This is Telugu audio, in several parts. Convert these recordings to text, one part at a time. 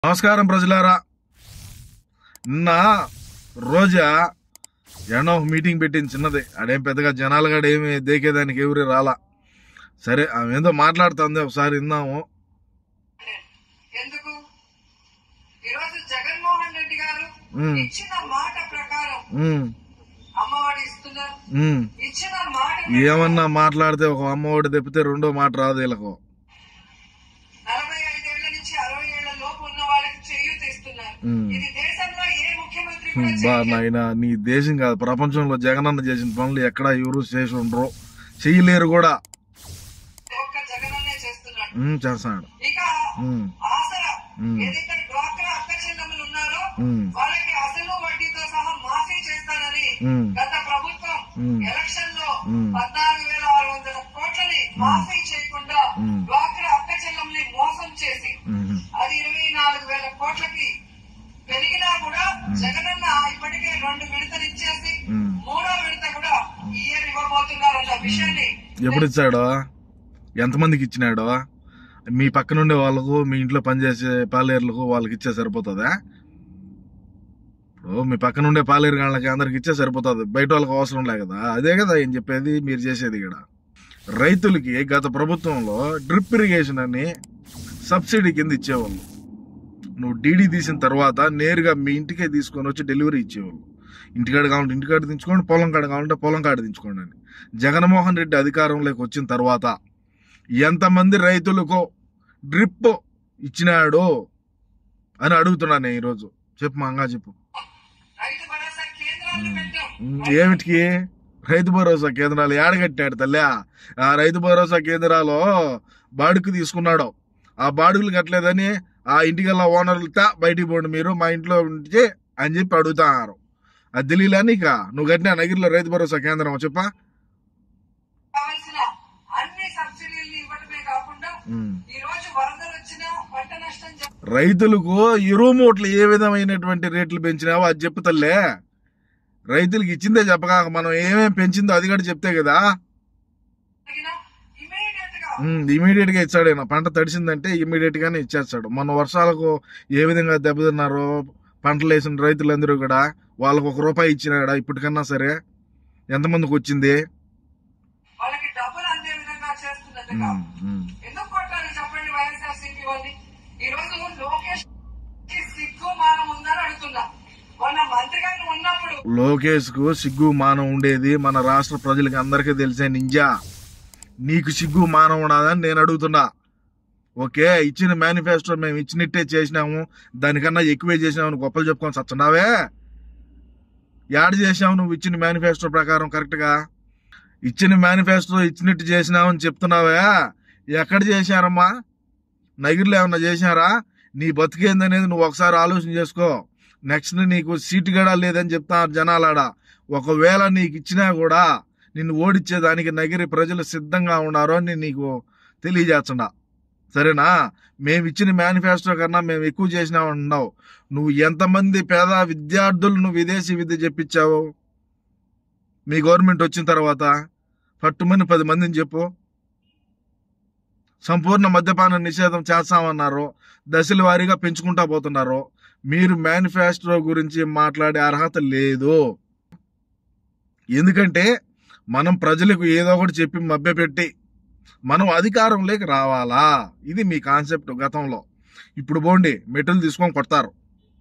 నమస్కారం ప్రజలారా నిన్న రోజా ఎన్నో మీటింగ్ పెట్టింది చిన్నది ఆడేం పెద్దగా జనాలు గడ ఏమి దేకేదానికి ఎవరు రాలా సరే ఆమె ఏందో మాట్లాడుతుంది ఒకసారి విందాము ఎందుకు ఈరోజు జగన్మోహన్ రెడ్డి గారు ఉమ్, ఇచ్చిన మాట ప్రకారం ఉమ్, అమ్మఒడి ఇస్తున్నారు ఉమ్. ఇచ్చిన మాట ఏమన్నా మాట్లాడితే ఒక అమ్మఒడి తెప్పితే రెండో మాట రాదు వీళ్ళకు నలభై ఐదేళ్ల నుంచి అరవై ఏళ్ల లోపు ఉన్న వాళ్ళకి చేయూత ఇస్తున్నారు ఉమ్. ఇది దేశంలో ఏ ముఖ్యమంత్రి ఉమ్, కూడా బా చేయలేదు. నాయన నీ దేశం కాదు ప్రపంచంలో జగనన్న చేసిన పనులు ఎక్కడా ఎవరు చేసి ఉండరు చెయ్యలేరు కూడా ఒక్క జగనన్నే చేస్తున్నాడు ఉమ్, చేస్తాడు ఇక ఉమ్, ఆసరా ఉమ్. ఏదైతే డ్వాక్రా అక్క చెల్లెమ్మలు ఉన్నారో ఉమ్, వాళ్ళకి అసలు వడ్డీతో సహా మాఫీ చేస్తానని ఉమ్, గత ప్రభుత్వం ఉమ్. ఎలక్షన్ లో ఉమ్. పద్నాలుగు వేల ఆరు వందల కోట్లని మాఫీ చేయకుండా ఉమ్. డ్వాక్రా అక్క చెల్లెమ్మని మోసం చేసి ఉమ్, అది ఇరవై నాలుగు వేల కోట్లకి పెరిగినా కూడా జగనన్న ఇప్పటికే రెండు విడతలు ఇచ్చేసి ఉమ్. మూడో విడత కూడా ఈ ఇయర్ ఇవ్వబోతున్నారన్న విషయాన్ని ఎప్పుడు ఇచ్చాడో ఎంతమందికి ఇచ్చినాడో మీ పక్కనుండే వాళ్ళకు మీ ఇంట్లో పనిచేసే పాలేర్లకు వాళ్ళకి ఇచ్చే సరిపోతుందా ఇప్పుడు మీ పక్కనుండే పాలేరు గాళ్ళకి అందరికి ఇచ్చే సరిపోతుంది బయట వాళ్ళకి అవసరం లే కదా అదే కదా ఏం చెప్పేది మీరు చేసేది ఇక్కడ రైతులకి గత ప్రభుత్వంలో డ్రిప్ ఇరిగేషన్ అని సబ్సిడీ కింద ఇచ్చేవాళ్ళు నువ్వు డీడీ తీసిన తర్వాత నేరుగా మీ ఇంటికే తీసుకొని వచ్చి డెలివరీ ఇచ్చేవాళ్ళు ఇంటికాడ కావాలంటే ఇంటికాడ దించుకోండి పొలం కాడ కావాలంటే పొలం కాడ దించుకోండి అని జగన్మోహన్ రెడ్డి అధికారంలోకి వచ్చిన తర్వాత ఎంతమంది రైతులకు డ్రిప్ ఇచ్చినాడు అని అడుగుతున్నాను నేను ఈరోజు చెప్పు మంగా చెప్పు రైతు భరోసా కేంద్రాలను పెట్టాం ఉమ్, ఏమిటికి రైతు భరోసా కేంద్రాలు ఏడగట్టాడు తల్లి ఆ రైతు భరోసా కేంద్రాలు బాడుకు తీసుకున్నాడు ఆ బాడుగులు కట్టలేదని ఆ ఇంటికల్లా ఓనర్లతో బయటికి పోండి మీరు మా ఇంట్లో ఉంటే అని చెప్పి అడుగుతున్నారు అది తెలియలే నీక నువ్వు కట్టిన నగిరిలో రైతు భరోసా కేంద్రం చెప్పా కావాల్సిన అన్ని సబ్సిడీలను ఇవ్వడమే కాకుండా ఉమ్. ఈ రోజు వరదలు వచ్చినా పంట నష్టం జరిగినా రైతులకు ఎరువు మూటలు ఏ విధమైనటువంటి రేట్లు పెంచినావో అది చెప్పు తల్లే రైతులకు ఇచ్చిందే చెప్పగా మనం ఏమేం పెంచిందో అది కూడా చెప్తే కదా ఇమీడియట్ గా ఇమీడియట్ గా ఇచ్చాడు ఈయన. పంట తడిసిందంటే ఇమీడియట్ గానే ఇచ్చేస్తాడు మన వర్షాలకు ఏ విధంగా దెబ్బతిన్నారో పంటలు వేసిన రైతులందరూ కూడా వాళ్ళకు ఒక రూపాయి ఇచ్చినాడా ఇప్పటికన్నా సరే ఎంతమందికి వచ్చింది వాళ్ళకి డబ్బులు అందే విధంగా చేస్తున్నట్టుగా ఉమ్, ఉమ్. ఎందుకు కొట్టాలి చెప్పండి వైఎస్ఆర్ సిపి వాళ్ళని ఈ రోజు లోకేష్ కి సిగ్గు మానం ఉందని అడుగుతున్నా మొన్న మంత్రి గారు ఉన్నప్పుడు లోకేష్ కు సిగ్గు మానం ఉండేది మన రాష్ట్ర ప్రజలకి అందరికీ తెలిసే నింజా నీకు సిగ్గు మానం ఉండదని నేను అడుగుతున్నా ఓకే ఇచ్చిన మేనిఫెస్టో మేము ఇచ్చినట్టే చేసినాము దానికన్నా ఎక్కువే చేసినాము అని గొప్పలు చెప్పుకొని సచ్చున్నావే యాడ్ చేసావు నువ్వు ఇచ్చిన మేనిఫెస్టో ప్రకారం కరెక్ట్ గా ఇచ్చిన మేనిఫెస్టో ఇచ్చినట్టు చేసినావని చెప్తున్నావే ఎక్కడ చేశారమ్మా నగిరిలో ఏమన్నా చేశారా నీ బతికేందనేది నువ్వు ఒకసారి ఆలోచన చేసుకో నెక్స్ట్ నీకు సీటు కూడా లేదని చెప్తారు జనాలాడ ఒకవేళ నీకు ఇచ్చినా కూడా నిన్ను ఓడించేదానికి నగిరి ప్రజలు సిద్ధంగా ఉన్నారు అని నీకు తెలియజేస్తున్నా సరేనా మేము ఇచ్చిన మేనిఫెస్టో కన్నా మేము ఎక్కువ చేసినామన్నావు నువ్వు ఎంతమంది పేద విద్యార్థులను విదేశీ విద్య చెప్పించావు మీ గవర్నమెంట్ వచ్చిన తర్వాత పట్టుమని పది మందిని చెప్పు సంపూర్ణ మద్యపాన నిషేధం చేస్తామన్నారు దశల వారీగా పెంచుకుంటా పోతున్నారు మీరు మేనిఫెస్టో గురించి మాట్లాడే అర్హత లేదు ఎందుకంటే మనం ప్రజలకు ఏదో ఒకటి చెప్పి మభ్యపెట్టి మనం అధికారంలోకి రావాలా ఇది మీ కాన్సెప్ట్ గతంలో ఇప్పుడు పోండి మెట్టులు తీసుకొని కొడతారు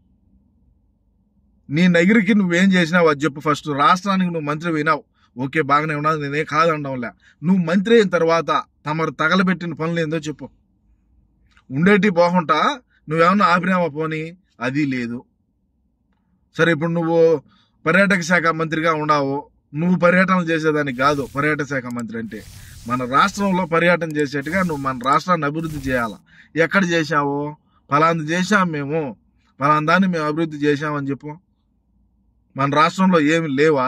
నీ నగిరికి నువ్వేం చేసినావు అది చెప్పు ఫస్ట్ రాష్ట్రానికి నువ్వు మంత్రి వినావు ఓకే బాగానే ఉన్నావు నేనే కాదనడంలే నువ్వు మంత్రి అయిన తర్వాత తమరు తగలబెట్టిన పనులు ఏందో చెప్పు ఉండేటి పోకుండా నువ్వేమన్నా ఆపినావా పోనీ అది లేదు సరే ఇప్పుడు నువ్వు పర్యాటక శాఖ మంత్రిగా ఉన్నావు నువ్వు పర్యటన చేసేదానికి కాదు పర్యాటక శాఖ మంత్రి అంటే మన రాష్ట్రంలో పర్యటన చేసేట్టుగా నువ్వు మన రాష్ట్రాన్ని అభివృద్ధి చేయాలి ఎక్కడ చేశావు ఫలాంది చేశాం మేము ఫలాంది దాన్ని మేము అభివృద్ధి చేశామని చెప్పు మన రాష్ట్రంలో ఏమి లేవా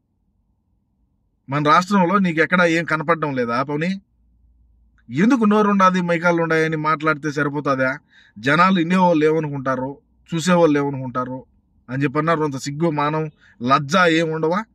మన రాష్ట్రంలో నీకు ఎక్కడ ఏం కనపడడం లేదా పౌని ఎందుకు నోరు ఉండాది మైకాలు ఉన్నాయని మాట్లాడితే సరిపోతుందా జనాలు వినేవాళ్ళు ఏమనుకుంటారు చూసేవాళ్ళు ఏమనుకుంటారు అని చెప్పన్నారు అంత సిగ్గు మానం లజ్జ ఏం ఉండవా